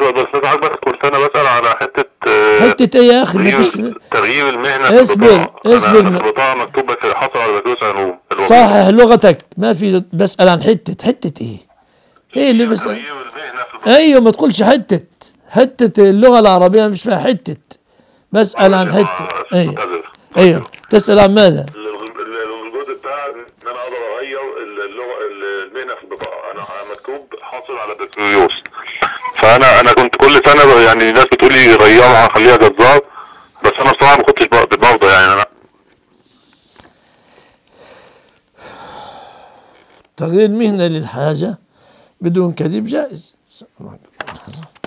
بس حضرتك بس كنت انا بسال على حته آه، حتة ايه يا اخي ما تغيير فيش تغيير المهنه في اصبر، البطاقة. اصبر. أنا في البطاقه مكتوب بس حصل على بكالوريوس علوم الوظيفة. صحح لغتك ما في بسأل عن حتة حتة ايه ايه اللي بس تغيير المهنه في البطاقه ايوه ما تقولش حتة حتة اللغة العربية مش فيها حتة بسأل عن حتة ايوه ايوه تسأل عن ماذا الجزء بتاع ان انا اقدر اغير اللغه المهنه في البطاقه انا أنا مكتوب حاصل على بكالوريوس فانا انا كنت كل سنه يعني الناس بتقول لي غيرها خليها جزار بس انا بصراحه ما كنتش بق- برضى يعني انا تغيير مهنة للحاجة بدون كذب جائز